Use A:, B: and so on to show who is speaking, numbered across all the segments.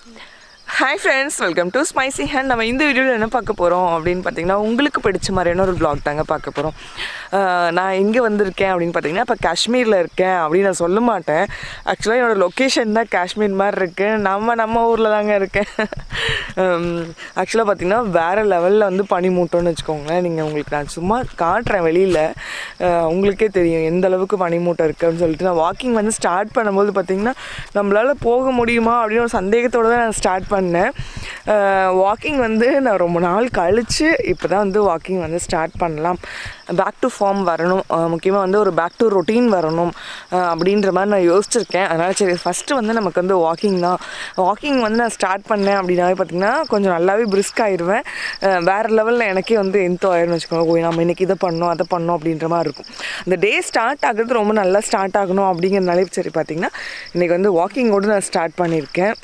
A: Hi friends welcome to spicy hand நம்ம இந்த வீடியோவில் என்ன பார்க்க போகிறோம் அப்படின்னு பார்த்தீங்கன்னா உங்களுக்கு பிடிச்ச மாதிரியான ஒரு vlog தாங்க பார்க்க போகிறோம் நான் எங்கே வந்திருக்கேன் அப்படின்னு பார்த்தீங்கன்னா இப்போ காஷ்மீரில் இருக்கேன் அப்படின்னு நான் சொல்ல மாட்டேன் ஆக்சுவலாக என்னோடய லொக்கேஷன் தான் காஷ்மீர் மாதிரி இருக்குது நம்ம நம்ம ஊரில் தாங்க இருக்கேன் ஆக்சுவலாக பார்த்தீங்கன்னா வேறு லெவலில் வந்து பனி மூட்டோன்னு வச்சுக்கோங்களேன் நீங்கள் உங்களுக்கு நான் சும்மா காட்டுறேன் வெளியில் உங்களுக்கே தெரியும் எந்த அளவுக்கு பனி மூட்டம் இருக்குன்னு சொல்லிட்டு நான் வாக்கிங் வந்து ஸ்டார்ட் பண்ணும்போது பார்த்தீங்கன்னா நம்மளால் போக முடியுமா அப்படின்னு ஒரு சந்தேகத்தோடு தான் நான் ஸ்டார்ட் பண்ணேன் வாக்கிங் வந்து நான் ரொம்ப நாள் கழித்து இப்போ தான் வந்து வாக்கிங் வந்து ஸ்டார்ட் பண்ணலாம் பேக் டு ஃபார்ம் வரணும் முக்கியமாக வந்து ஒரு பேக் டு ரொட்டீன் வரணும் அஹ் அப்படின்ற மாதிரி நான் யோசிச்சிருக்கேன் அதனால் சரி ஃபஸ்ட்டு வந்து நமக்கு வந்து வாக்கிங் தான் வாக்கிங் வந்து நான் ஸ்டார்ட் பண்ணேன் அப்படின்னாவே பார்த்திங்கன்னா கொஞ்சம் நல்லாவே பிரிஸ்க் ஆயிடுவேன் அஹ் வேறு லெவலில் எனக்கே வந்து எந்த ஆயிரும்னு வச்சுக்கோங்க ஓ நம்ம இன்றைக்கி இதை பண்ணோம் அதை பண்ணோம் அப்படின்ற மாதிரி இருக்கும் இந்த டே ஸ்டார்ட் ஆகுறது ரொம்ப நல்லா ஸ்டார்ட் ஆகணும் அப்படிங்கிறனாலே சரி பார்த்திங்கன்னா இன்றைக்கி வந்து வாக்கிங்கோடு நான் ஸ்டார்ட் பண்ணியிருக்கேன்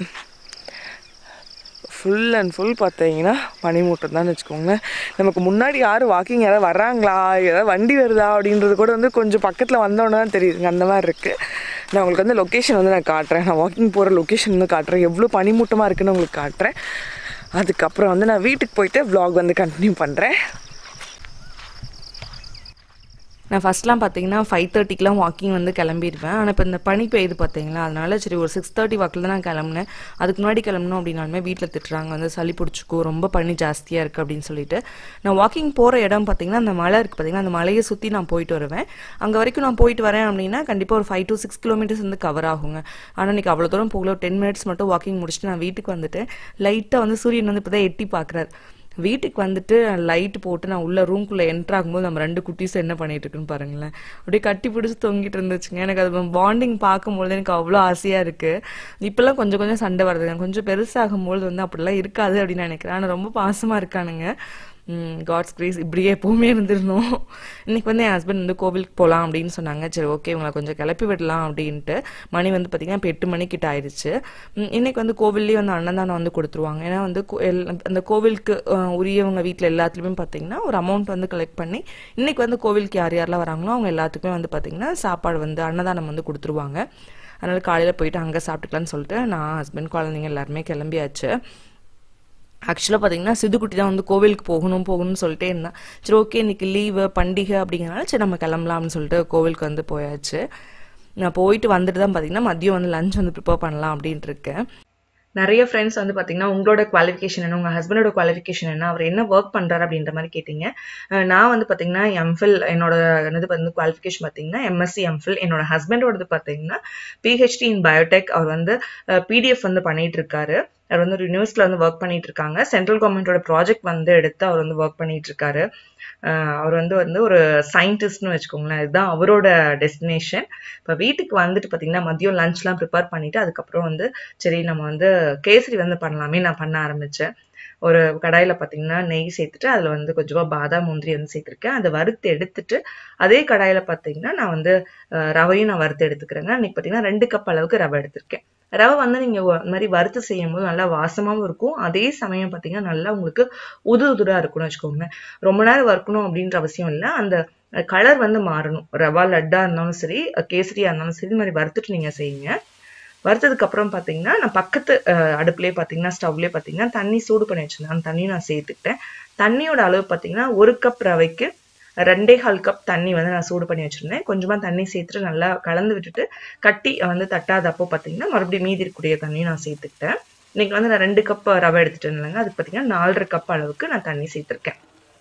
A: ஃபுல் அண்ட் ஃபுல் பார்த்தீங்கன்னா பனிமூட்டம் தான் வச்சுக்கோங்க நமக்கு முன்னாடி யாரும் வாக்கிங் யாராவது வர்றாங்களா ஏதாவது வண்டி வருதா அப்படின்றது கூட வந்து கொஞ்சம் பக்கத்தில் வந்தோன்னே தான் தெரியுதுங்க அந்த மாதிரி இருக்குது நான் உங்களுக்கு வந்து லொக்கேஷன் வந்து நான் காட்டுறேன் நான் வாக்கிங் போகிற லொக்கேஷன் வந்து காட்டுறேன் எவ்வளோ பனிமூட்டமாக இருக்குன்னு உங்களுக்கு காட்டுறேன் அதுக்கப்புறம் வந்து நான் வீட்டுக்கு போயிட்டு vlog வந்து கண்டினியூ பண்ணுறேன்
B: நான் ஃபஸ்ட்லாம் பார்த்தீங்கன்னா ஃபைவ் தேர்ட்டிக்கெலாம் வாக்கிங் வந்து கிளம்பிடுவேன் ஆனால் இப்போ இந்த பனி பெய்யுது பார்த்தீங்களா அதனால சரி ஒரு சிக்ஸ் தேர்ட்டி வாக்கில் தான் நான் கிளம்புனேன் அதுக்கு முன்னாடி கிளம்பணும் அப்படின்னாலுமே வீட்டில் திட்டுறாங்க வந்து சளி பிடிச்சிக்கோ ரொம்ப பனி ஜாஸ்தியாக இருக்குது அப்படின்னு சொல்லிட்டு நான் வாக்கிங் போகிற இடம் பார்த்தீங்கன்னா அந்த மலை இருக்குது பார்த்தீங்கன்னா அந்த மலையை சுற்றி நான் போயிட்டு வருவேன் அங்கே வரைக்கும் நான் போயிட்டு வரேன் அப்படின்னா கண்டிப்பாக ஒரு ஃபைவ் டு சிக்ஸ் கிலோமீட்டர்ஸ் வந்து கவர் ஆகுங்க ஆனால் இன்றைக்கி அவ்வளோ தூரம் போகல ஒரு டென் மினிட்ஸ் மட்டும் வாக்கிங் முடிச்சுட்டு நான் வீட்டுக்கு வந்துட்டு லைட்டாக வந்து சூரியன் வந்து இப்போ தான் எட்டி பார்க்குறாரு வீட்டுக்கு வந்துட்டு லைட் போட்டு நான் உள்ள ரூம்குள்ளே என்ட்ரு ஆகும்போது நம்ம ரெண்டு குட்டீஸ் என்ன பண்ணிட்டு இருக்குன்னு பாருங்களேன் அப்படியே கட்டி பிடிச்சி தொங்கிட்டு இருந்துச்சுங்க எனக்கு அது பாண்டிங் பார்க்கும்போது எனக்கு அவ்வளோ ஆசையாக இருக்குது இப்போல்லாம் கொஞ்சம் கொஞ்சம் சண்டை வருதுங்க கொஞ்சம் பெருசாகும்போது வந்து அப்படிலாம் இருக்காது அப்படின்னு நினைக்கிறேன் ஆனால் ரொம்ப பாசமாக இருக்கானுங்க காட்ஸ் கிரேஸ் இப்படியே எப்போவுமே இருந்துடணும் இன்னைக்கு வந்து என் ஹஸ்பண்ட் வந்து கோவிலுக்கு போகலாம் அப்படின்னு சொன்னாங்க சரி ஓகே இவங்களை கொஞ்சம் கிளப்பி விடலாம் அப்படின்ட்டு மணி வந்து பார்த்திங்கன்னா இப்போ எட்டு மணிக்கிட்ட ஆயிடுச்சு ம், இன்னைக்கு வந்து கோவில்லேயே வந்து அன்னதானம் வந்து கொடுத்துருவாங்க ஏன்னா வந்து கோ- எல்- அந்த கோவிலுக்கு அஹ், உரியவங்க வீட்டில் எல்லாத்துலேயுமே பார்த்தீங்கன்னா ஒரு அமௌண்ட் வந்து கலெக்ட் பண்ணி இன்னைக்கு வந்து கோவிலுக்கு யார் யாரெல்லாம் வராங்களோ அவங்க எல்லாத்துக்குமே வந்து பார்த்திங்கன்னா சாப்பாடு வந்து அன்னதானம் வந்து கொடுத்துருவாங்க அதனால் காலையில் போயிட்டு அங்கே சாப்பிட்டுக்கலான்னு சொல்லிட்டு நான் ஹஸ்பண்ட் குழந்தைங்க எல்லாருமே கிளம்பியாச்சு ஆக்சுவலாக பார்த்தீங்கன்னா சிதுக்குட்டி தான் வந்து கோவிலுக்கு போகணும் போகணும்னு சொல்லிட்டே இருந்தான் சரி ஓகே இன்னைக்கு லீவு பண்டிகை அப்படிங்கிறனால சரி நம்ம கிளம்பலாம்னு சொல்லிட்டு கோவிலுக்கு வந்து போயாச்சு நான் போயிட்டு வந்துட்டு தான் பார்த்தீங்கன்னா மதியம் வந்து லஞ்ச் வந்து ப்ரிப்பேர் பண்ணலாம் அப்படின்ட்டு இருக்கேன் நிறைய ஃப்ரெண்ட்ஸ் வந்து பார்த்தீங்கன்னா உங்களோட குவாலிஃபிகேஷன் என்ன உங்கள் ஹஸ்பண்டோட குவாலிஃபிகேஷன் என்ன அவர் என்ன ஒர்க் பண்ணுறாரு அப்படின்ற மாதிரி கேட்டீங்க அஹ் நான் வந்து பார்த்தீங்கன்னா எம்ஃபில் என்னோட என்னது வந்து குவாலிஃபிகேஷன் பார்த்தீங்கன்னா எம்எஸ்சி எம்ஃபில் என்னோட ஹஸ்பண்டோடது பார்த்தீங்கன்னா பிஹெச்டி இன் பயோடெக் அவர் வந்து பிடிஎஃப் வந்து பண்ணிட்டு இருக்காரு அவர் வந்து ஒரு யூனிவர்சிட்டியில் வந்து ஒர்க் பண்ணிட்டு இருக்காங்க சென்ட்ரல் கவர்மெண்டோட ப்ராஜெக்ட் வந்து எடுத்து அவர் வந்து ஒர்க் பண்ணிட்டு இருக்காரு அஹ் அவர் வந்து வந்து ஒரு சயின்டிஸ்ட்னு வச்சுக்கோங்களேன் இதுதான் அவரோட டெஸ்டினேஷன் இப்போ வீட்டுக்கு வந்துட்டு பார்த்தீங்கன்னா மதியம் லஞ்ச்லாம் ப்ரிப்பேர் பண்ணிட்டு அதுக்கப்புறம் வந்து சரி நம்ம வந்து கேசரி வந்து பண்ணலாமே நான் பண்ண ஆரம்பித்தேன் ஒரு கடாயில் பார்த்தீங்கன்னா நெய் சேர்த்துட்டு அதில் வந்து கொஞ்சமாக பாதாம் முந்திரி வந்து சேர்த்துருக்கேன் அதை வறுத்து எடுத்துட்டு அதே கடாயில் பார்த்தீங்கன்னா நான் வந்து அஹ், ரவையும் நான் வறுத்து எடுத்துக்கிறேங்க இன்னைக்கு பார்த்தீங்கன்னா ரெண்டு கப் அளவுக்கு ரவை எடுத்திருக்கேன் ரவை வந்து நீங்கள் இந்த மாதிரி வறுத்து செய்யும் போது நல்லா வாசமாகவும் இருக்கும் அதே சமயம் பார்த்தீங்கன்னா நல்லா உங்களுக்கு உது உதுராக இருக்கும்னு வச்சுக்கோங்க ரொம்ப நேரம் வறுக்கணும் அப்படின்ற அவசியம் இல்லை அந்த கலர் வந்து மாறணும் ரவா லட்டா இருந்தாலும் சரி கேசரியா இருந்தாலும் சரி இந்த மாதிரி வறுத்துட்டு நீங்கள் செய்யுங்க வறுத்ததுக்கு அப்புறம் பார்த்தீங்கன்னா நான் பக்கத்து அஹ், அடுப்புலயே பார்த்தீங்கன்னா ஸ்டவ்லேயே பார்த்தீங்கன்னா தண்ணி சூடு பண்ணி வச்சிருந்தேன் அந்த தண்ணியும் நான் சேர்த்துக்கிட்டேன் தண்ணியோட அளவு பார்த்தீங்கன்னா ஒரு கப் ரவைக்கு ரெண்டே கால் கப் தண்ணி வந்து நான் சூடு பண்ணி வச்சிருந்தேன் கொஞ்சமா தண்ணி சேர்த்துட்டு நல்லா கலந்து விட்டுட்டு கட்டி வந்து தட்டாதப்போ பார்த்தீங்கன்னா மறுபடியும் மீதி இருக்கக்கூடிய தண்ணியும் நான் சேர்த்துக்கிட்டேன் இன்னைக்கு வந்து நான் ரெண்டு கப் ரவை எடுத்துட்டேன் இல்லைங்க அது பார்த்தீங்கன்னா நாலரை கப் அளவுக்கு நான் தண்ணி சேர்த்துருக்கேன்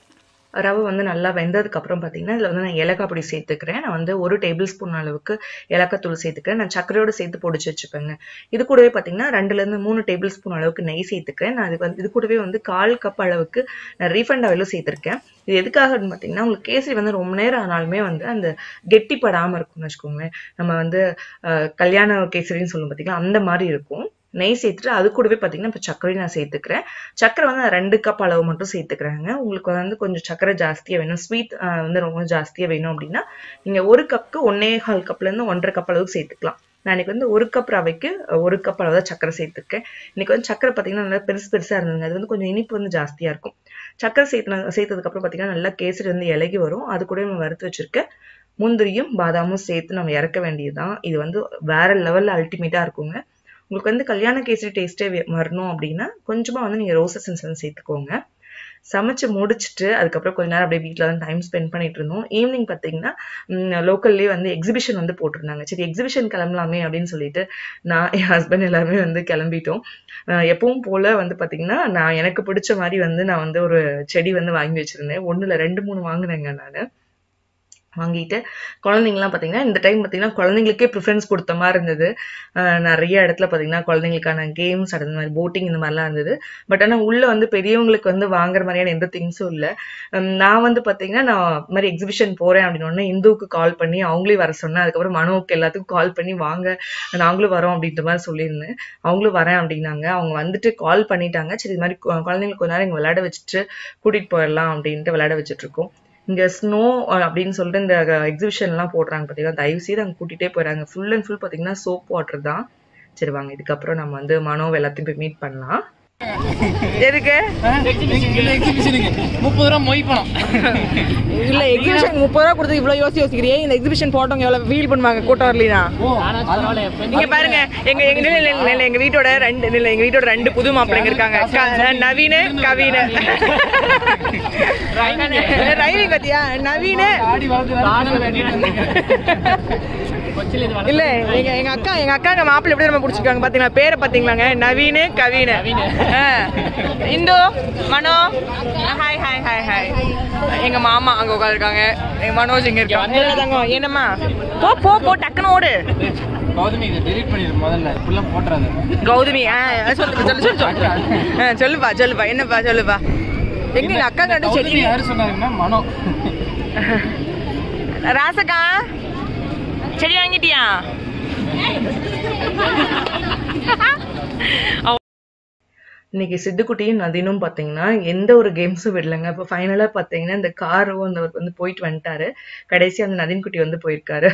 B: ரவை வந்து நல்லா வெந்ததுக்கு அப்புறம் பார்த்தீங்கன்னா இதில் வந்து நான் ஏலக்காய் பொடி சேர்த்துக்கிறேன் நான் வந்து ஒரு டேபிள் ஸ்பூன் அளவுக்கு ஏலக்காய் தூள் சேர்த்துக்கிறேன் நான் சர்க்கரையோட சேர்த்து பொடிச்சு வச்சுப்பேங்க இது கூடவே பார்த்தீங்கன்னா ரெண்டுலேருந்து மூணு டேபிள் ஸ்பூன் அளவுக்கு நெய் சேர்த்துக்கிறேன் நான் இதுக்கு வந்து இது கூடவே வந்து கால் கப் அளவுக்கு நான் ரீஃபண்ட் ஆயிலும் சேர்த்துருக்கேன் இது எதுக்காகன்னு பார்த்தீங்கன்னா உங்களுக்கு கேசரி வந்து ரொம்ப நேரம் ஆனாலுமே வந்து அந்த கெட்டிப்படாமல் இருக்கும்னு வச்சுக்கோங்களேன் நம்ம வந்து அஹ், கல்யாண கேசரின்னு சொல்லுவோம் பார்த்தீங்களா அந்த மாதிரி இருக்கும் நெய் சேர்த்துட்டு அது கூடவே பார்த்தீங்கன்னா இப்போ சர்க்கரை நான் சேர்த்துக்கிறேன் சர்க்கரை வந்து நான் ரெண்டு கப் அளவு மட்டும் சேர்த்துக்கிறேங்க உங்களுக்கு வந்து கொஞ்சம் சர்க்கரை ஜாஸ்தியாக வேணும் ஸ்வீட் வந்து ரொம்ப ஜாஸ்தியாக வேணும் அப்படின்னா நீங்கள் ஒரு கப்புக்கு ஒன்னே கால் கப்லேருந்து ஒன்றரை கப் அளவுக்கு சேர்த்துக்கலாம் நான் இன்னைக்கு வந்து ஒரு கப் ரவைக்கு ஒரு கப் அளவு தான் சர்க்கரை சேர்த்துருக்கேன் இன்னைக்கு வந்து சர்க்கரை பார்த்தீங்கன்னா நல்லா பெருசு பெருசாக இருந்ததுங்க அது வந்து கொஞ்சம் இனிப்பு வந்து ஜாஸ்தியாக இருக்கும் சர்க்கரை சேர்த்து சேர்த்ததுக்கப்புறம் பார்த்தீங்கன்னா நல்லா கேசரி வந்து இலகி வரும் அது கூட நம்ம வறுத்து வச்சிருக்க முந்திரியும் பாதாமும் சேர்த்து நம்ம இறக்க வேண்டியதுதான் இது வந்து வேற லெவலில் அல்டிமேட்டாக இருக்குங்க உங்களுக்கு வந்து கல்யாண கேசரி டேஸ்ட்டே வரணும் அப்படின்னா கொஞ்சமாக வந்து நீங்கள் ரோஸ் எசன்ஸ் வந்து சேர்த்துக்கோங்க சமைச்சு முடிச்சுட்டு அதுக்கப்புறம் கொஞ்ச நேரம் அப்படியே வீட்டில் தான் டைம் ஸ்பெண்ட் பண்ணிட்டு இருந்தோம் ஈவினிங் பார்த்தீங்கன்னா லோக்கல்லே வந்து எக்ஸிபிஷன் வந்து போட்டிருந்தாங்க சரி எக்ஸிபிஷன் கிளம்பலாமே அப்படின்னு சொல்லிட்டு நான் என் ஹஸ்பண்ட் எல்லாருமே வந்து கிளம்பிட்டோம் அஹ் எப்பவும் போல வந்து பார்த்தீங்கன்னா நான் எனக்கு பிடிச்ச மாதிரி வந்து நான் வந்து ஒரு செடி வந்து வாங்கி வச்சிருந்தேன் ஒன்றும் இல்லை ரெண்டு மூணு வாங்கினேங்க நான் வாங்கிட்டு குழந்தைங்கலாம் பார்த்தீங்கன்னா இந்த டைம் பார்த்தீங்கன்னா குழந்தைங்களுக்கே ப்ரிஃபரன்ஸ் கொடுத்த மாதிரி இருந்தது அஹ் நிறைய இடத்துல பார்த்தீங்கன்னா குழந்தைங்களுக்கான கேம்ஸ் அந்த மாதிரி போட்டிங் இந்த மாதிரிலாம் இருந்தது பட் ஆனால் உள்ள வந்து பெரியவங்களுக்கு வந்து வாங்குற மாதிரியான எந்த திங்ஸும் இல்லை நான் வந்து பார்த்தீங்கன்னா நான் இந்த மாதிரி எக்ஸிபிஷன் போகிறேன் அப்படின்னு இந்துவுக்கு கால் பண்ணி அவங்களே வர சொன்னேன் அதுக்கப்புறம் மனோவுக்கு எல்லாத்துக்கும் கால் பண்ணி வாங்க நாங்களும் வரோம் அப்படின்ற மாதிரி சொல்லியிருந்தேன் அவங்களும் வரேன் அப்படின்னாங்க அவங்க வந்துட்டு கால் பண்ணிட்டாங்க சரி இது மாதிரி கு- குழந்தைங்களுக்கு கொஞ்ச நேரம் இங்கே விளையாட வச்சுட்டு கூட்டிகிட்டு போயிடலாம் அப்படின்ட்டு விளையாட வச்சுட்டு இருக்கோம் இங்க ஸ்னோ அப்படின்னு சொல்லிட்டு இந்த எக்ஸிபிஷன் எல்லாம் போடுறாங்க பாத்தீங்கன்னா தயவு செய்து அங்க கூட்டிட்டே போயிறாங்க ஃபுல் அண்ட் ஃபுல் பாத்தீங்கன்னா சோப் வாட்டர் தான் சரி வாங்க இதுக்கப்புறம் நம்ம வந்து மனோ எல்லாத்தையும் போய் மீட் பண்ணலாம்
A: எதுக்கு
C: எக்ஸிபிஷனுக்கு முப்பது ரூபா மொய் பணம்
A: இல்ல எக்ஸிபிஷன் முப்பது ரூபா கொடுத்து இவ்வளவு யோசி யோசிக்கிறியே இந்த எக்ஸிபிஷன் போட்டவங்க எவ்வளவு ஃபீல் பண்ணுவாங்க கூட்டம் வரலனா இங்க பாருங்க எங்க எங்க நில நில நில எங்க வீட்டோட ரெண்டு நில எங்க வீட்டோட ரெண்டு புது மாப்பிள்ளைங்க இருக்காங்க க- நவீன் கவின் ரைவிங் பத்தியா நவீன்
C: ஆடி வளர்த்து
A: இல்ல எங்க எங்க அக்கா எங்க அக்காங்க மாப்பிள்ளை எப்படி நம்ம பிடிச்சிருக்காங்க பாத்தீங்களா பேரை பாத்தீங்களாங்க நவீன் கவின் ஆ. Indhu Mano hi hi hi hi எங்க மாமா அங்க உட்காந்துருக்காங்க எங்க மனோஜ் இங்க இருக்காங்க தங்கம் என்னம்மா போ போ போ டக்குன்னு ஓடு
C: கௌதமி இதை டெலீட் பண்ணிடு முதல்ல ஃபுல்லாக போட்டுறாது
A: கௌதமி ஆ சொல்லு சொல்லு சொல்லு சொல்லு ஆ, சொல்லுப்பா சொல்லுப்பா என்னப்பா சொல்லுப்பா எங்க எங்க அக்கா கண்டு செடி
C: கௌதமி யாரு சொன்னாங்கன்னா மனோ
A: ராசக்கா செடி வாங்கிட்டியா
B: இன்னைக்கு சித்துக்குட்டியும் நதினும் பார்த்தீங்கன்னா எந்த ஒரு கேம்ஸும் விடலைங்க இப்போ ஃபைனலாக பார்த்தீங்கன்னா இந்த காரும் அந்த வந்து போயிட்டு வந்துட்டாரு கடைசி அந்த நதின் குட்டி வந்து போயிருக்காரு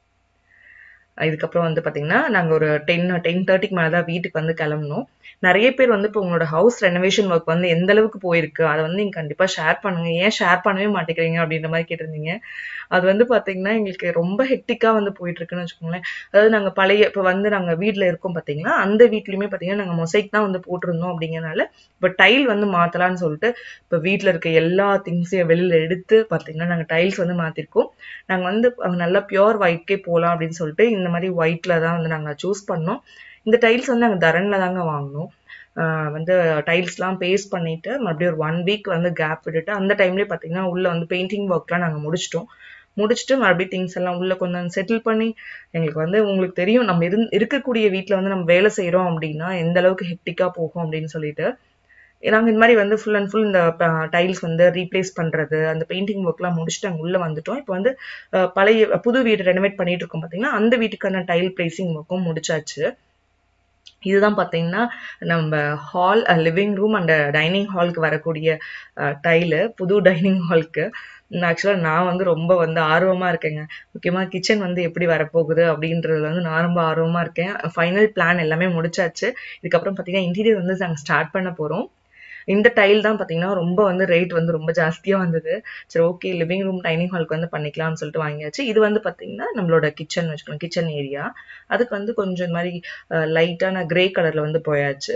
B: இதுக்கப்புறம் வந்து பார்த்தீங்கன்னா நாங்கள் ஒரு டென் டென் தேர்ட்டிக்கு மேலே தான் வீட்டுக்கு வந்து கிளம்பணும் நிறைய பேர் வந்து இப்போ உங்களோட ஹவுஸ் ரெனோவேஷன் ஒர்க் வந்து எந்த அளவுக்கு போயிருக்கு அதை வந்து நீங்கள் கண்டிப்பாக ஷேர் பண்ணுங்க ஏன் ஷேர் பண்ணவே மாட்டேங்கிறீங்க அப்படின்ற மாதிரி கேட்டிருந்தீங்க அது வந்து பார்த்தீங்கன்னா எங்களுக்கு ரொம்ப ஹெக்டிக்காக வந்து போயிட்டு இருக்குன்னு வச்சுக்கோங்களேன் அதாவது நாங்கள் பழைய இப்போ வந்து நாங்கள் வீட்டில் இருக்கோம் பார்த்தீங்களா அந்த வீட்லையுமே பார்த்தீங்கன்னா நாங்கள் மொசைக் தான் வந்து போட்டிருந்தோம் அப்படிங்கறனால இப்போ டைல் வந்து மாற்றலான்னு சொல்லிட்டு இப்போ வீட்டில் இருக்க எல்லா திங்ஸையும் வெளியில் எடுத்து பார்த்தீங்கன்னா நாங்கள் டைல்ஸ் வந்து மாற்றிருக்கோம் நாங்கள் வந்து அஹ், நல்லா பியோர் ஒயிட்கே போகலாம் அப்படின்னு சொல்லிட்டு இந்த மாதிரி ஒயிட்டில் தான் வந்து நாங்கள் சூஸ் பண்ணோம் இந்த டைல்ஸ் வந்து நாங்கள் தரனில் தாங்க வாங்கினோம் ஆஹ் வந்து டைல்ஸ்லாம் பேஸ்ட் பண்ணிட்டு மறுபடியும் ஒரு ஒன் வீக் வந்து கேப் விட்டுட்டு அந்த டைம்லேயே பார்த்தீங்கன்னா உள்ள வந்து பெயிண்டிங் ஒர்க்லாம் நாங்கள் முடிச்சிட்டோம் முடிச்சுட்டு மறுபடியும் திங்ஸ் எல்லாம் உள்ள கொஞ்சம் செட்டில் பண்ணி எங்களுக்கு வந்து உங்களுக்கு தெரியும் நம்ம இருந் இருக்கக்கூடிய வீட்டில் வந்து நம்ம வேலை செய்கிறோம் அப்படின்னா எந்த அளவுக்கு ஹெக்டிக்காக போகும் அப்படின்னு சொல்லிட்டு நாங்கள் இந்த மாதிரி வந்து ஃபுல் அண்ட் ஃபுல் இந்த டைல்ஸ் வந்து ரீப்ளேஸ் பண்ணுறது அந்த பெயிண்டிங் ஒர்க்லாம் முடிச்சுட்டு அங்கே உள்ளே வந்துட்டோம் இப்போ வந்து அஹ், பழைய புது வீடு ரெனோவேட் பண்ணிட்டு இருக்கோம் பார்த்தீங்கன்னா அந்த வீட்டுக்கான டைல் பிளேசிங் ஒர்க்கும் முடிச்சாச்சு இதுதான் பார்த்தீங்கன்னா நம்ம hall living room and dining ஹாலுக்கு வரக்கூடிய டைலு புது டைனிங் ஹாலுக்கு ஆக்சுவலாக நான் வந்து ரொம்ப வந்து ஆர்வமாக இருக்கேங்க முக்கியமாக கிச்சன் வந்து எப்படி வரப்போகுது அப்படின்றதுல வந்து நான் ரொம்ப ஆர்வமாக இருக்கேன் ஃபைனல் பிளான் எல்லாமே முடிச்சாச்சு இதுக்கப்புறம் பார்த்தீங்கன்னா இன்டீரியர் வந்து நாங்கள் ஸ்டார்ட் பண்ண போகிறோம் இந்த டைல் தான் பார்த்தீங்கன்னா ரொம்ப வந்து ரேட் வந்து ரொம்ப ஜாஸ்தியாக வந்தது சரி ஓகே லிவிங் ரூம் டைனிங் ஹாலுக்கு வந்து பண்ணிக்கலாம்னு சொல்லிட்டு வாங்கியாச்சு இது வந்து பார்த்தீங்கன்னா நம்மளோட கிச்சன் வச்சுக்கணும் கிச்சன் ஏரியா அதுக்கு வந்து கொஞ்சம் இந்த மாதிரி லைட்டான கிரே கலரில் வந்து போயாச்சு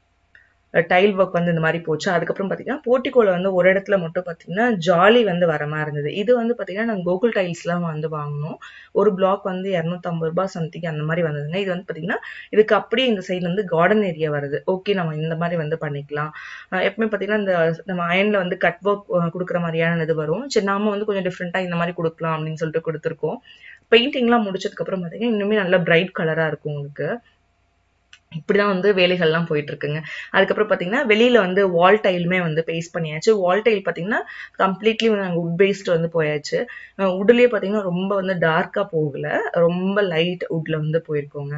B: டைல் ஒர்க் வந்து இந்த மாதிரி போச்சு அதுக்கப்புறம் பார்த்தீங்கன்னா போர்ட்டிகோல வந்து ஒரு இடத்துல மட்டும் பார்த்தீங்கன்னா ஜாலி வந்து வர மாதிரி இருந்தது இது வந்து பார்த்தீங்கன்னா நாங்கள் கோகுல் டைல்ஸ்லாம் வந்து வாங்கினோம் ஒரு பிளாக் வந்து இரநூத்தம்பது ரூபாய் சம்திங் அந்த மாதிரி வந்ததுங்க இது வந்து பார்த்தீங்கன்னா இதுக்கு அப்படியே இந்த சைடில் வந்து கார்டன் ஏரியா வருது ஓகே நம்ம இந்த மாதிரி வந்து பண்ணிக்கலாம் அஹ் எப்பவுமே பார்த்தீங்கன்னா இந்த நம்ம அயனில் வந்து கட் ஒர்க் கொடுக்குற மாதிரியான இது வரும் சரி நாம வந்து கொஞ்சம் டிஃப்ரெண்ட்டாக இந்த மாதிரி கொடுக்கலாம் அப்படின்னு சொல்லிட்டு கொடுத்துருக்கோம் பெயிண்டிங்லாம் முடிச்சதுக்கப்புறம் பார்த்தீங்கன்னா இன்னுமே நல்லா பிரைட் கலராக இருக்கும் உங்களுக்கு இப்படிதான் வந்து வேலைகள்லாம் போயிட்டு இருக்குங்க அதுக்கப்புறம் பார்த்தீங்கன்னா வெளியில வந்து வால் டைலுமே வந்து பேஸ்ட் பண்ணியாச்சு வால் டைல் பார்த்தீங்கன்னா கம்ப்ளீட்லி வந்து நாங்கள் உட் பேஸ்ட் வந்து போயாச்சு உட்லேயே பார்த்தீங்கன்னா ரொம்ப வந்து டார்க்காக போகல ரொம்ப லைட் உட்ல வந்து போயிருக்கோங்க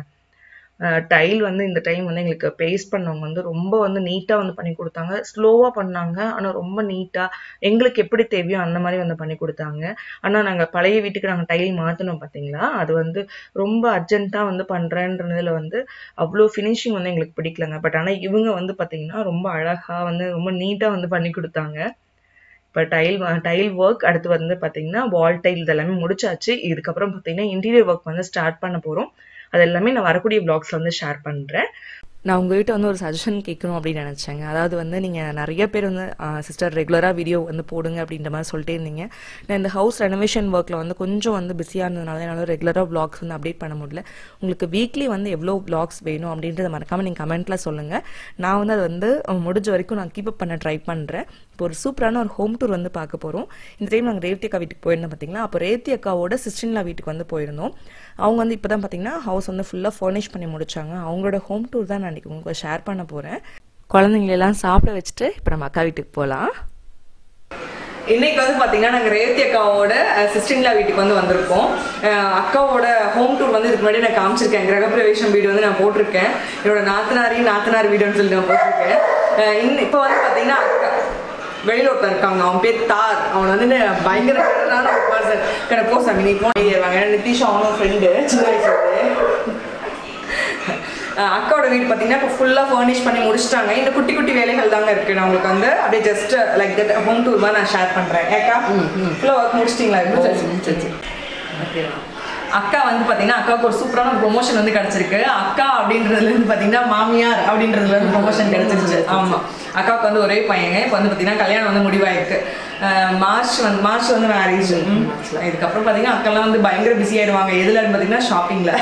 B: டைல் வந்து இந்த டைம் வந்து எங்களுக்கு பேஸ்ட் பண்ணவங்க வந்து ரொம்ப வந்து நீட்டாக வந்து பண்ணி கொடுத்தாங்க ஸ்லோவாக பண்ணாங்க ஆனால் ரொம்ப நீட்டாக எங்களுக்கு எப்படி தேவையோ அந்த மாதிரி வந்து பண்ணி கொடுத்தாங்க ஆனால் நாங்கள் பழைய வீட்டுக்கு நாங்கள் டைல் மாற்றினோம் பார்த்தீங்களா அது வந்து ரொம்ப அர்ஜென்ட்டாக வந்து பண்ணுறேன்றதுல வந்து அவ்வளோ ஃபினிஷிங் வந்து எங்களுக்கு பிடிக்கலங்க பட் ஆனால் இவங்க வந்து பார்த்தீங்கன்னா ரொம்ப அழகாக வந்து ரொம்ப நீட்டாக வந்து பண்ணி கொடுத்தாங்க இப்போ டைல் டைல் ஒர்க் அடுத்து வந்து பார்த்தீங்கன்னா வால் டைல் இதெல்லாமே முடிச்சாச்சு இதுக்கப்புறம் பார்த்தீங்கன்னா இன்டீரியர் ஒர்க் வந்து ஸ்டார்ட் பண்ண போகிறோம் அது எல்லாமே நான் வரக்கூடிய வ்ளாக்ஸில் வந்து ஷேர் பண்ணுறேன் நான் உங்ககிட்ட வந்து ஒரு சஜஷன் கேட்கணும் அப்படின்னு நினச்சேங்க அதாவது வந்து நீங்கள் நிறைய பேர் வந்து சிஸ்டர் ரெகுலராக வீடியோ வந்து போடுங்க அப்படின்ற மாதிரி சொல்லிட்டே இருந்தீங்க நான் இந்த ஹவுஸ் ரெனோவேஷன் ஒர்க்கில் வந்து கொஞ்சம் வந்து பிஸியாக இருந்ததுனால என்னால் ரெகுலராக vlogs வந்து அப்டேட் பண்ண முடியல உங்களுக்கு வீக்லி வந்து எவ்வளோ vlogs வேணும் அப்படின்றத மறக்காமல் நீங்கள் கமெண்ட்டில் சொல்லுங்கள் நான் வந்து அது வந்து அஹ், முடிஞ்ச வரைக்கும் நான் கீப் அப் பண்ண ட்ரை பண்ணுறேன் இப்போ ஒரு சூப்பரான ஒரு ஹோம் டூர் வந்து பார்க்க போகிறோம் இந்த டைம் நாங்கள் ரேவதி அக்கா வீட்டுக்கு போயிருந்தோம் பார்த்தீங்களா அப்போ ரேவதி அக்காவோட சிஸ்டர்லா வீட்டுக்கு வந்து போயிருந்தோம் அவங்க வந்து இப்போ தான் பார்த்தீங்கன்னா ஹவுஸ் வந்து ஃபுல்லாக ஃபர்னிஷ் பண்ணி முடிச்சாங்க அவங்களோட ஹோம் டூர் தான் நான் அன்றைக்கி உங்களுக்கு ஷேர் பண்ண போகிறேன் குழந்தைங்களெல்லாம் சாப்பிட வச்சுட்டு இப்போ நம்ம அக்கா வீட்டுக்கு போகலாம்
A: இன்னைக்கு வந்து பாத்தீங்கன்னா நாங்க ரேவதி அக்காவோட சிஸ்டர்லா வீட்டுக்கு வந்து வந்திருக்கோம் அஹ் அக்காவோட ஹோம் டூர் வந்து இதுக்கு முன்னாடி நான் காமிச்சிருக்கேன் கிரகப்பிரவேசம் வீடு வந்து நான் போட்டிருக்கேன் என்னோட நாத்தனாரி நாத்தனார் வீடுன்னு சொல்லி நான் போட்டிருக்கேன் அஹ் இன்னும் இப்போ வந்து பாத்தீங்கன்னா அக்கா வெளியில ஒருத்தன் இருக்காங்க அவன் பேர் தார் அவன் வந்து என்ன பயங்கர பெட்டரான ஒரு பர்சன் கடை போ சாமி நீ போன ஏறுவாங்க ஏன்னா நிதிஷா அவனும் ஃப்ரெண்டு சின்ன வயசுலேருந்து அஹ் அக்காவோட வீடு பார்த்தீங்கன்னா இப்போ ஃபுல்லாக ஃபர்னிஷ் பண்ணி முடிச்சிட்டாங்க இந்த குட்டி குட்டி வேலைகள் தாங்க இருக்கு நான் உங்களுக்கு வந்து அப்படியே just like that home tour மாதிரி நான் ஷேர் பண்ணுறேன் ஏக்கா ஃபுல்லாக ஒர்க் முடிச்சிட்டிங்களா இப்போ அக்கா வந்து பார்த்தீங்கன்னா அக்காவுக்கு ஒரு சூப்பரான ஒரு ப்ரொமோஷன் வந்து கிடச்சிருக்கு அக்கா அப்படின்றதுலேருந்து பார்த்தீங்கன்னா மாமியார் அப்படின்றதுல இருந்து ப்ரொமோஷன் கிடச்சிருச்சு ஆமாம் அக்காவுக்கு வந்து ஒரே பையங்க இப்போ வந்து பார்த்தீங்கன்னா கல்யாணம் வந்து முடிவாயிருக்கு அஹ் மார்ச் வந்து மார்ச் வந்து மேரேஜ் இதுக்கப்புறம் பார்த்தீங்கன்னா அக்கெல்லாம் வந்து பயங்கர பிஸி ஆயிடுவாங்க எதுலன்னு பார்த்தீங்கன்னா ஷாப்பிங்கில்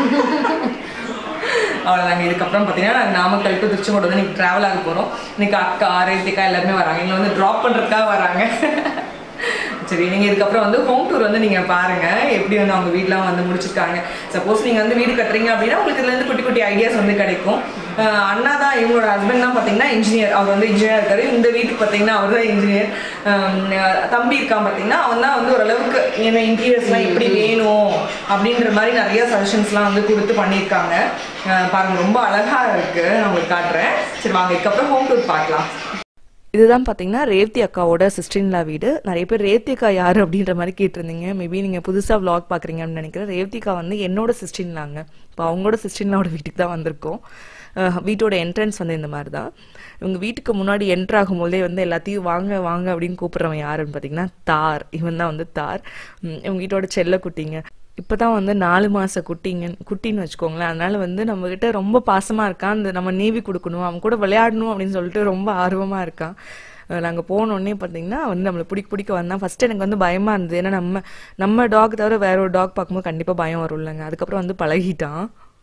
A: அவ்வளோதாங்க இதுக்கப்புறம் பார்த்தீங்கன்னா நாங்கள் நாமக்கல் டு திருச்செங்கோடு வந்து இன்னைக்கு ட்ராவல் ஆக போகிறோம் இன்னைக்கு அக்கா ரேத்திக்கா எல்லாருமே வராங்க எங்களை வந்து ட்ராப் பண்ணுறதுக்காக வராங்க சரி நீங்கள் இதுக்கப்புறம் வந்து ஹோம் டூர் வந்து நீங்கள் பாருங்கள் எப்படி வந்து அவங்க வீட்லாம் வந்து முடிச்சிருக்காங்க சப்போஸ் நீங்கள் வந்து வீடு கட்டுறீங்க அப்படின்னா உங்களுக்கு இதுலேருந்து குட்டி குட்டி ஐடியாஸ் வந்து கிடைக்கும் அஹ் அண்ணா தான் இவங்களோட ஹஸ்பண்ட் தான் பார்த்தீங்கன்னா இன்ஜினியர் அவர் வந்து இன்ஜினியர் இருக்காரு இந்த வீட்டுக்கு பார்த்தீங்கன்னா அவர் தான் இன்ஜினியர் தம்பி இருக்கான் பார்த்தீங்கன்னா அவன் தான் வந்து ஓரளவுக்கு என்ன இன்டீரியர்ஸ்லாம் எப்படி வேணும் அப்படின்ற மாதிரி நிறைய சஜஷன்ஸ்லாம் வந்து கொடுத்து பண்ணியிருக்காங்க அஹ் பாருங்க ரொம்ப அழகா இருக்கு நான் உங்களுக்கு காட்டுறேன் சரி வாங்க இதுக்கப்புறம் ஹோம் டூர் பார்க்கலாம்
B: இதுதான் பார்த்தீங்கன்னா ரேவதி அக்காவோட சிஸ்டர்லா வீடு நிறைய பேர் ரேவதி அக்கா யார் அப்படின்ற மாதிரி கேட்டிருந்தீங்க மேபி நீங்கள் புதுசாக vlog பார்க்குறீங்க அப்படின்னு நினைக்கிறேன் ரேவதி அக்கா வந்து என்னோட சிஸ்டர்லாங்க இப்போ அவங்களோட சிஸ்டர்லாவோட வீட்டுக்கு தான் வந்திருக்கோம் அஹ் வீட்டோட என்ட்ரன்ஸ் வந்து இந்த மாதிரி தான் இவங்க வீட்டுக்கு முன்னாடி என்ட்ரு ஆகும்போதே வந்து எல்லாத்தையும் வாங்க வாங்க அப்படின்னு கூப்பிட்றவன் யாருன்னு பார்த்தீங்கன்னா தார் இவன் தான் வந்து தார் உம் இவங்க வீட்டோட செல்ல குட்டிங்க இப்போ தான் வந்து நாலு மாத குட்டிங்க குட்டின்னு வச்சுக்கோங்களேன் அதனால வந்து நம்மக்கிட்ட ரொம்ப பாசமாக இருக்கான் அந்த நம்ம நேவி கொடுக்கணும் அவன் கூட விளையாடணும் அப்படின்னு சொல்லிட்டு ரொம்ப ஆர்வமாக இருக்கான் நாங்கள் போனோடனே பார்த்தீங்கன்னா வந்து நம்மளை பிடிக்க பிடிக்க வந்தான் ஃபர்ஸ்ட் எனக்கு வந்து பயமாக இருந்தது ஏன்னா நம்ம நம்ம டாக் தவிர வேற ஒரு டாக் பார்க்கும்போது கண்டிப்பாக பயம் வரும் இல்லைங்க அதுக்கப்புறம் வந்து பழகிட்டான்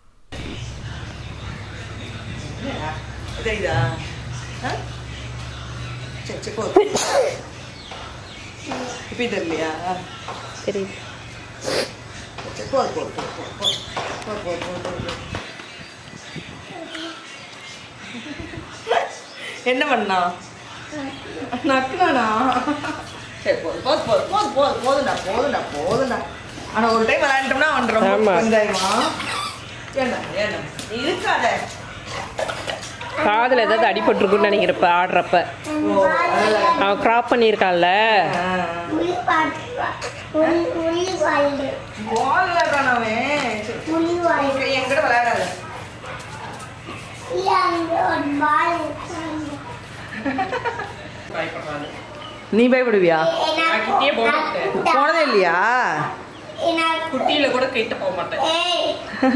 A: தெரியுதா சரி சரி போ இப்போ தெரியலையா
B: சரி
A: சரி போ போ போ போ போ போ போ போ போ போ என்ன பண்ணா நக்குனானா சரி போது போது போது போது போது போதுண்டா போதுண்டா போதுண்டா ஆனா ஒரு டைம் விளையாண்டோம்னா அவன் ரொம்ப இதாயிடுவான் ஏண்டா ஏண்டா நீ இருக்காத
D: காதில் ஏதாவது அடிபட்டிருக்குன்னு நினைக்கிறப்ப ஆடுறப்ப
A: ஓ அதெல்லாம்
D: அவன் கிராப் பண்ணியிருக்கான்ல
E: புலி பாட்டு புலி புலி வாழ்ந்து
A: பால் விளையாடுறானவன் சரி,
E: புலி வாழ்ந்து
A: ஓகே, என் கூட விளையாடாத
E: இல்ல அங்க ஒரு பால் இருக்காங்க
A: நீ பயப்படுவியா
D: கிட்டே போக மாட்டேன்
A: போனதே இல்லையா
E: எனக்கு
D: குட்டியில கூட கிட்ட போக மாட்டேன்
E: ஏய்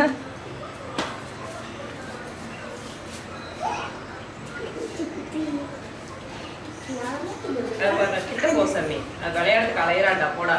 D: கிட்ட போ சாமி அது விளையாட்டுக்கு அலையிறான்டா போடா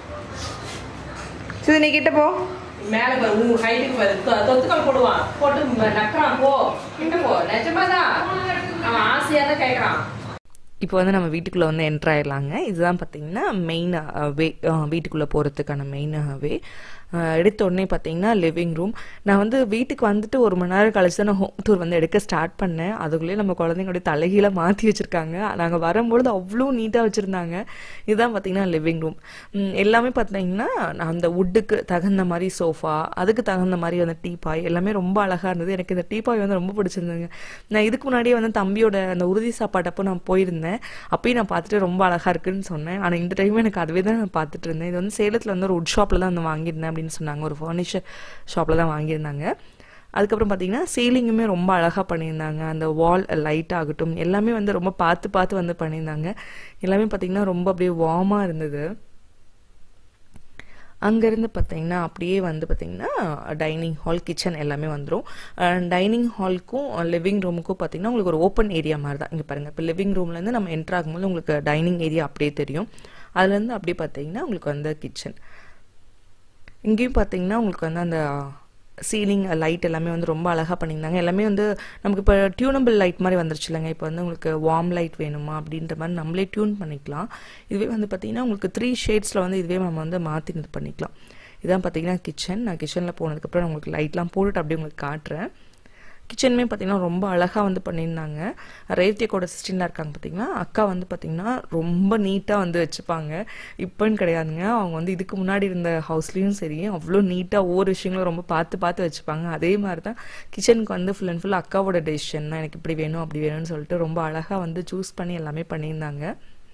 A: சரி நீ கிட்ட போ
D: மேல பாரு உன் ஹைட்டுக்கு பாரு தொ- தொத்துக்கால் போடுவான் போட்டு ம- நக்கறான் போ கிட்ட போ நிஜமாதான் அவன் ஆசையா தான் கேட்கறான்
B: இப்போ வந்து நம்ம வீட்டுக்குள்ளே வந்து என்ட்ரு ஆயிடலாங்க இதுதான் பார்த்தீங்கன்னா மெயின் வே வீட்டுக்குள்ளே போகிறதுக்கான மெயின் வே எடுத்த உடனே பார்த்தீங்கன்னா லிவிங் ரூம் நான் வந்து வீட்டுக்கு வந்துட்டு ஒரு மணி நேரம் கழிச்சு தான் நான் ஹோம் டூர் வந்து எடுக்க ஸ்டார்ட் பண்ணேன் அதுக்குள்ளேயே நம்ம குழந்தைங்களுடைய தலைகீழ மாற்றி வச்சுருக்காங்க நாங்கள் வரும்பொழுது அவ்வளோ நீட்டாக வச்சுருந்தாங்க இதுதான் பார்த்தீங்கன்னா லிவிங் ரூம் எல்லாமே பார்த்தீங்கன்னா நான் அந்த வுட்டுக்கு தகுந்த மாதிரி சோஃபா அதுக்கு தகுந்த மாதிரி வந்து டீபாய் எல்லாமே ரொம்ப அழகாக இருந்தது எனக்கு இந்த டீபாய் வந்து ரொம்ப பிடிச்சிருந்ததுங்க நான் இதுக்கு முன்னாடியே வந்து தம்பியோட அந்த உறுதி சாப்பாட்டப்போ நான் போயிருந்தேன் அப்பயும் நான் பார்த்துட்டு ரொம்ப அழகாக இருக்குன்னு சொன்னேன் ஆனால் இந்த டைம் எனக்கு அதுவே தான் நான் பார்த்துட்டு இருந்தேன் இது வந்து சேலத்தில் வந்து ஒரு உட் ஷாப்பில் தான் வந்து வாங்கியிருந்தேன் அப்படின்னு சொன்னாங்க ஒரு ஃபர்னிச்சர் ஷாப்பில் தான் வாங்கியிருந்தாங்க அதுக்கப்புறம் பார்த்தீங்கன்னா சீலிங்குமே ரொம்ப அழகாக பண்ணியிருந்தாங்க அந்த வால் லைட் ஆகட்டும் எல்லாமே வந்து ரொம்ப பார்த்து பார்த்து வந்து பண்ணியிருந்தாங்க எல்லாமே பார்த்தீங்கன்னா ரொம்ப அப்படியே வார்மாக இருந்தது அங்கேருந்து பார்த்தீங்கன்னா அப்படியே வந்து பார்த்தீங்கன்னா டைனிங் ஹால் கிச்சன் எல்லாமே வந்துடும் டைனிங் ஹாலுக்கும் லிவிங் ரூமுக்கும் பார்த்தீங்கன்னா உங்களுக்கு ஒரு ஓப்பன் ஏரியா மாதிரி தான் இங்கே பாருங்கள் இப்போ லிவிங் ரூம்லேருந்து நம்ம என்ட்ரு ஆகும்போது உங்களுக்கு டைனிங் ஏரியா அப்படியே தெரியும் அதுலேருந்து அப்படியே பார்த்தீங்கன்னா உங்களுக்கு வந்து கிச்சன் இங்கேயும் பார்த்தீங்கன்னா உங்களுக்கு வந்து அந்த சீலிங் லைட் எல்லாமே வந்து ரொம்ப அழகாக பண்ணியிருந்தாங்க எல்லாமே வந்து நமக்கு இப்போ டியூனபிள் லைட் மாதிரி வந்துருச்சு இல்லைங்க இப்போ வந்து உங்களுக்கு வார்ம் லைட் வேணுமா அப்படின்ற மாதிரி நம்மளே டியூன் பண்ணிக்கலாம் இதுவே வந்து பார்த்திங்கன்னா உங்களுக்கு த்ரீ ஷேட்ஸில் வந்து இதுவே நம்ம வந்து மாற்றி இது பண்ணிக்கலாம் இதான் பார்த்தீங்கன்னா கிச்சன் நான் கிச்சனில் போனதுக்கப்புறம் நான் உங்களுக்கு லைட்லாம் போட்டுட்டு அப்படியே உங்களுக்கு காட்டுறேன் கிச்சனுமே பார்த்தீங்கன்னா ரொம்ப அழகாக வந்து பண்ணியிருந்தாங்க ரேவதியக்கோட சிஸ்டர்லாம் இருக்காங்க பார்த்தீங்கன்னா அக்கா வந்து பார்த்தீங்கன்னா ரொம்ப நீட்டாக வந்து வச்சுப்பாங்க இப்போன்னு கிடையாதுங்க அவங்க வந்து இதுக்கு முன்னாடி இருந்த ஹவுஸ்லேயும் சரி அவ்வளோ நீட்டாக ஒவ்வொரு விஷயங்களும் ரொம்ப பார்த்து பார்த்து வச்சுப்பாங்க அதே மாதிரி தான் கிச்சனுக்கு வந்து ஃபுல் அண்ட் ஃபுல் அக்காவோட டெசிஷன் தான் எனக்கு இப்படி வேணும் அப்படி வேணும்னு சொல்லிட்டு ரொம்ப அழகாக வந்து சூஸ் பண்ணி எல்லாமே பண்ணியிருந்தாங்க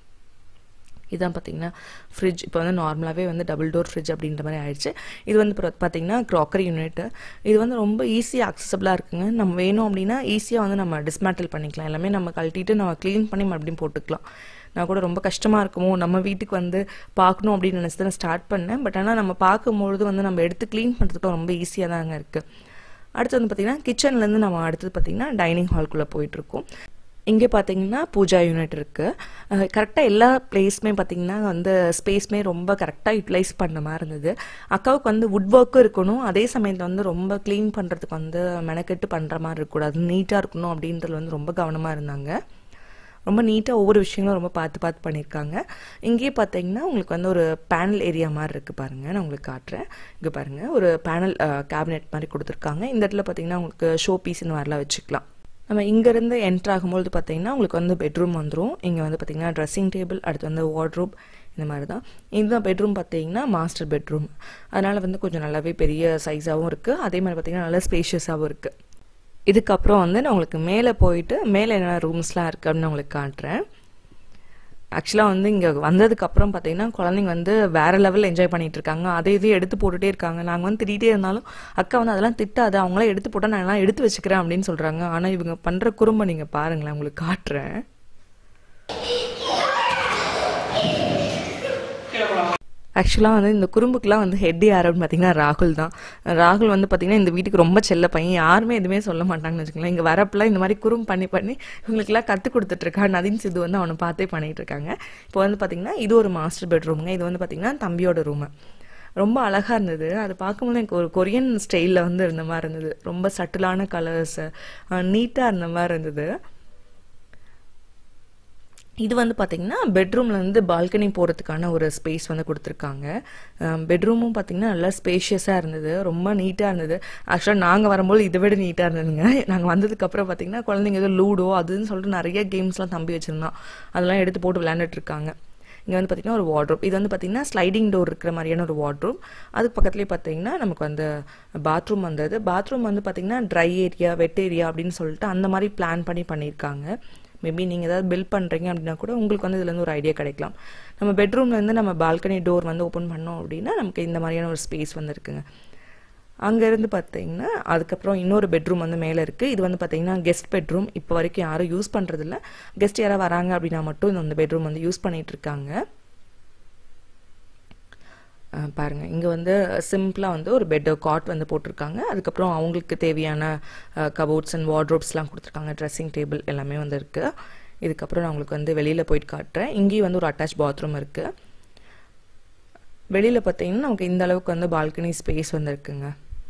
B: இதான் பார்த்தீங்கன்னா ஃப்ரிட்ஜ் இப்போ வந்து நார்மலாகவே வந்து டபுள் டோர் ஃப்ரிட்ஜ் அப்படின்ற மாதிரி ஆயிடுச்சு இது வந்து இப்போ பார்த்தீங்கன்னா க்ராக்கரி யூனிட் இது வந்து ரொம்ப ஈஸியாக அக்சசபிளாக இருக்குங்க நம்ம வேணும் அப்படின்னா ஈஸியாக வந்து நம்ம டிஸ்மேட்டில் பண்ணிக்கலாம் எல்லாமே நம்ம கழட்டிட்டு நம்ம க்ளீன் பண்ணி மறுபடியும் போட்டுக்கலாம் நான் கூட ரொம்ப கஷ்டமாக இருக்குமோ நம்ம வீட்டுக்கு வந்து பார்க்கணும் அப்படின்னு நினச்சி தான் ஸ்டார்ட் பண்ணேன் பட் ஆனால் நம்ம பார்க்கும்பொழுது வந்து நம்ம எடுத்து க்ளீன் பண்ணுறதுக்கு ரொம்ப ஈஸியாக தாங்க இருக்குது அடுத்து வந்து பார்த்திங்கன்னா கிச்சன்லேருந்து நம்ம அடுத்தது பார்த்திங்கன்னா டைனிங் ஹால்குள்ளே போயிட்டுருக்கோம் இங்கே பார்த்தீங்கன்னா பூஜா யூனிட் இருக்குது கரெக்டாக எல்லா பிளேஸுமே பார்த்தீங்கன்னா வந்து ஸ்பேஸ்மே ரொம்ப கரெக்டாக யூட்டிலைஸ் பண்ண மாதிரி இருந்தது அக்காவுக்கு வந்து வுட் ஒர்க்கும் இருக்கணும் அதே சமயத்தில் வந்து ரொம்ப க்ளீன் பண்ணுறதுக்கு வந்து மெனக்கெட்டு பண்ணுற மாதிரி இருக்கக்கூடாது நீட்டாக இருக்கணும் அப்படின்றது வந்து ரொம்ப கவனமாக இருந்தாங்க ரொம்ப நீட்டாக ஒவ்வொரு விஷயங்களும் ரொம்ப பார்த்து பார்த்து பண்ணியிருக்காங்க இங்கேயே பார்த்தீங்கன்னா உங்களுக்கு வந்து ஒரு பேனல் ஏரியா மாதிரி இருக்குது பாருங்கள் நான் உங்களுக்கு காட்டுறேன் இங்கே பாருங்கள் ஒரு பேனல் கேபினெட் மாதிரி கொடுத்துருக்காங்க இந்த இடத்துல பார்த்தீங்கன்னா உங்களுக்கு ஷோ பீஸ் இந்த மாதிரிலாம் வச்சுக்கலாம் நம்ம இங்கேருந்து என்ட்ரு ஆகும்போது பார்த்தீங்கன்னா உங்களுக்கு வந்து பெட்ரூம் வந்துடும் இங்கே வந்து பார்த்தீங்கன்னா ட்ரெஸ்ஸிங் டேபிள் அடுத்து வந்து வார்ட்ரூப் இந்த மாதிரி தான் இதுதான் பெட்ரூம் பார்த்தீங்கன்னா மாஸ்டர் பெட்ரூம் அதனால் வந்து கொஞ்சம் நல்லாவே பெரிய சைஸாகவும் இருக்குது அதே மாதிரி பார்த்தீங்கன்னா நல்லா ஸ்பேஷியஸாகவும் இருக்குது இதுக்கப்புறம் வந்து நான் உங்களுக்கு மேலே போயிட்டு மேலே என்னென்ன ரூம்ஸ்லாம் இருக்குது அப்படின்னு நான் உங்களுக்கு காட்டுறேன் ஆக்சுவலாக வந்து இங்கே வந்ததுக்கப்புறம் பார்த்தீங்கன்னா குழந்தைங்க வந்து வேற லெவலில் என்ஜாய் பண்ணிட்டு இருக்காங்க அதை இதையும் எடுத்து போட்டுட்டே இருக்காங்க நாங்கள் வந்து திட்டிகிட்டே இருந்தாலும் அக்கா வந்து அதெல்லாம் திட்டாது அவங்களாம் எடுத்து போட்டால் நான் எல்லாம் எடுத்து வச்சுக்கிறேன் அப்படின்னு சொல்கிறாங்க ஆனால் இவங்க பண்ணுற குறும்பை நீங்கள் பாருங்களேன் உங்களுக்கு காட்டுறேன் ஆக்சுவலாக வந்து இந்த குறும்புக்கெலாம் வந்து ஹெட் யாருன்னு பார்த்தீங்கன்னா ராகுல் தான் ராகுல் வந்து பார்த்தீங்கன்னா இந்த வீட்டுக்கு ரொம்ப செல்ல பையன் யாருமே எதுவுமே சொல்ல மாட்டாங்கன்னு வச்சுக்கோங்களேன் இங்கே வரப்பெல்லாம் இந்த மாதிரி குறும்பு பண்ணி பண்ணி இவங்களுக்குலாம் கற்றுக் கொடுத்துட்ருக்கா நதின் சித்து வந்து அவனை பார்த்தே பண்ணிகிட்டு இருக்காங்க இப்போ வந்து பார்த்தீங்கன்னா இது ஒரு மாஸ்டர் பெட்ரூமுங்க இது வந்து பார்த்தீங்கன்னா தம்பியோட ரூமு ரொம்ப அழகாக இருந்தது அதை பார்க்கும்போது எனக்கு ஒரு கொரியன் ஸ்டைலில் வந்து இருந்த மாதிரி இருந்தது ரொம்ப சட்டிலான கலர்ஸு நீட்டாக இருந்த மாதிரி இருந்தது இது வந்து பார்த்தீங்கன்னா பெட்ரூமில் வந்து பால்கனி போகிறதுக்கான ஒரு ஸ்பேஸ் வந்து கொடுத்துருக்காங்க பெட்ரூமும் பார்த்தீங்கன்னா நல்லா ஸ்பேஷியஸாக இருந்தது ரொம்ப நீட்டாக இருந்தது ஆக்சுவலாக நாங்கள் வரும்போது இதை விட நீட்டாக இருந்ததுங்க நாங்கள் வந்ததுக்கப்புறம் பார்த்தீங்கன்னா குழந்தைங்க ஏதோ லூடோ அதுன்னு சொல்லிட்டு நிறைய கேம்ஸ்லாம் தம்பி வச்சுருந்தான் அதெல்லாம் எடுத்து போட்டு விளையாண்டுட்டு இருக்காங்க இங்கே வந்து பார்த்திங்கன்னா ஒரு வார்ட்ரூப் இது வந்து பார்த்திங்கன்னா ஸ்லைடிங் டோர் இருக்கிற மாதிரியான ஒரு வார்ட்ரூப் அதுக்கு பக்கத்துலேயே பார்த்தீங்கன்னா நமக்கு வந்து பாத்ரூம் வந்தது பாத்ரூம் வந்து பார்த்திங்கன்னா ட்ரை ஏரியா வெட் ஏரியா அப்படின்னு சொல்லிட்டு அந்த மாதிரி பிளான் பண்ணி பண்ணியிருக்காங்க மேபி நீங்கள் ஏதாவது பில் பண்ணுறீங்க அப்படின்னா கூட உங்களுக்கு வந்து இதுலேருந்து ஒரு ஐடியா கிடைக்கலாம் நம்ம பெட்ரூம்லேருந்து நம்ம பால்கனி டோர் வந்து ஓப்பன் பண்ணோம் அப்படின்னா நமக்கு இந்த மாதிரியான ஒரு ஸ்பேஸ் வந்து இருக்குங்க அங்கேருந்து பார்த்தீங்கன்னா அதுக்கப்புறம் இன்னொரு பெட்ரூம் வந்து மேலே இருக்குது இது வந்து பார்த்தீங்கன்னா கெஸ்ட் பெட்ரூம் இப்போ வரைக்கும் யாரும் யூஸ் பண்ணுறதில்ல கெஸ்ட் யாராவது வராங்க அப்படின்னா மட்டும் இந்த பெட்ரூம் வந்து யூஸ் பண்ணிகிட்டு இருக்காங்க பாருங்கள் இங்கே வந்து சிம்பிளாக வந்து ஒரு பெட் காட் வந்து போட்டிருக்காங்க அதுக்கப்புறம் அவங்களுக்கு தேவையான கபோர்ட்ஸ் அண்ட் வார்ட்ரோப்ஸ்லாம் கொடுத்துருக்காங்க ட்ரெஸ்ஸிங் டேபிள் எல்லாமே வந்து இருக்குது இதுக்கப்புறம் நான் உங்களுக்கு வந்து வெளியில் போயிட்டு காட்டுறேன் இங்கேயும் வந்து ஒரு அட்டாச் பாத்ரூம் இருக்குது வெளியில் பார்த்தீங்கன்னா நமக்கு இந்த அளவுக்கு வந்து பால்கனி ஸ்பேஸ் வந்து இருக்குங்க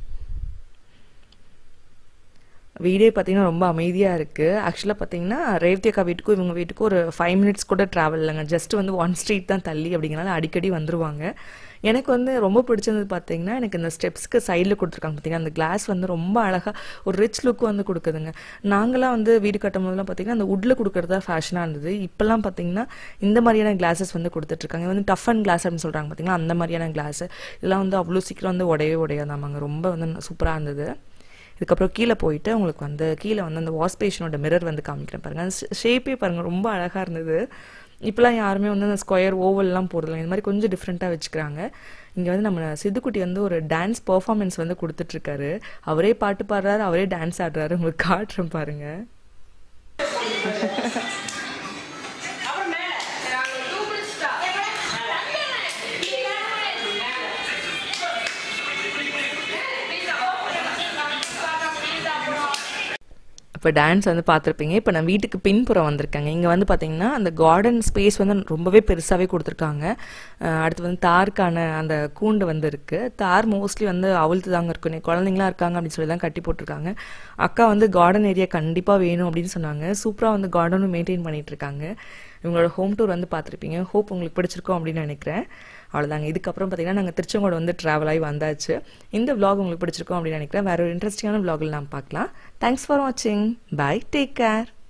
B: வீடே பார்த்தீங்கன்னா ரொம்ப அமைதியாக இருக்குது ஆக்சுவலாக பார்த்தீங்கன்னா ரேவதி அக்கா வீட்டுக்கும் இவங்க வீட்டுக்கும் ஒரு ஃபைவ் மினிட்ஸ் கூட ட்ராவல் இல்லைங்க ஜஸ்ட் வந்து ஒன் ஸ்ட்ரீட் தான் தள்ளி அப்படிங்கிறனால அடிக்கடி வந்துருவாங்க எனக்கு வந்து ரொம்ப பிடிச்சது பார்த்தீங்கன்னா எனக்கு இந்த ஸ்டெப்ஸ்க்கு சைடில் கொடுத்துருக்காங்க பார்த்தீங்கன்னா அந்த கிளாஸ் வந்து ரொம்ப அழகாக ஒரு ரிச் லுக் வந்து கொடுக்குதுங்க நாங்களாம் வந்து வீடு கட்டும் போதெல்லாம் பார்த்தீங்கன்னா அந்த உட்டில் கொடுக்குறது தான் ஃபேஷனாக இருந்தது இப்போல்லாம் பார்த்தீங்கன்னா இந்த மாதிரியான கிளாஸஸ் வந்து கொடுத்துட்ருக்காங்க வந்து டஃப் அண்ட் கிளாஸ் அப்படின்னு சொல்கிறாங்க பார்த்தீங்கன்னா அந்த மாதிரியான கிளாஸ் இதெல்லாம் வந்து அவ்வளோ சீக்கிரம் வந்து உடையவே உடையாதாமாங்க ரொம்ப வந்து சூப்பராக இருந்தது இதுக்கப்புறம் கீழே போயிட்டு உங்களுக்கு வந்து கீழே வந்து அந்த வாஷ் பேஷனோட மிரர் வந்து காமிக்கிறேன் பாருங்கள் அந்த ஷேப்பே பாருங்கள் ரொம்ப அழகாக இருந்தது இப்போலாம் யாருமே வந்து அந்த ஸ்கொயர் ஓவல்லாம் போடுறதில்ல இந்த மாதிரி கொஞ்சம் டிஃப்ரெண்ட்டாக வச்சுக்கிறாங்க இங்கே வந்து நம்ம சித்துக்குட்டி வந்து ஒரு டான்ஸ் பர்ஃபார்மன்ஸ் வந்து கொடுத்துட்ருக்காரு அவரே பாட்டு பாடுறாரு அவரே டான்ஸ் ஆடுறாரு உங்களுக்கு காட்டுறேன் பாருங்கள் இப்போ டான்ஸ் வந்து பார்த்துருப்பீங்க இப்போ நான் வீட்டுக்கு பின்புறம் வந்திருக்கேங்க இங்கே வந்து பார்த்தீங்கன்னா அந்த கார்டன் ஸ்பேஸ் வந்து ரொம்பவே பெருசாகவே கொடுத்துருக்காங்க அஹ் அடுத்து வந்து தாருக்கான அந்த கூண்டு வந்து இருக்குது தார் மோஸ்ட்லி வந்து அவிழ்த்து தாங்க இருக்கும் இன்னைக்கு குழந்தைங்களாம் இருக்காங்க அப்படின்னு சொல்லி தான் கட்டி போட்டிருக்காங்க அக்கா வந்து கார்டன் ஏரியா கண்டிப்பாக வேணும் அப்படின்னு சொன்னாங்க சூப்பராக வந்து கார்டனும் மெயின்டைன் பண்ணிட்டு இருக்காங்க இவங்களோட ஹோம் டூர் வந்து பார்த்துருப்பீங்க ஹோப் உங்களுக்கு பிடிச்சிருக்கும் அப்படின்னு நினைக்கிறேன் அவ்வளோதாங்க இதுக்கப்புறம் பார்த்தீங்கன்னா நாங்கள் திருச்செங்கோடு வந்து ட்ராவல் ஆகி வந்தாச்சு இந்த vlog உங்களுக்கு பிடிச்சிருக்கும் அப்படின்னு நினைக்கிறேன் வேற ஒரு இன்ட்ரெஸ்டிங்கான vlogல நாம் பார்க்கலாம் தேங்க்ஸ் ஃபார் வாட்சிங் பை டேக் கேர்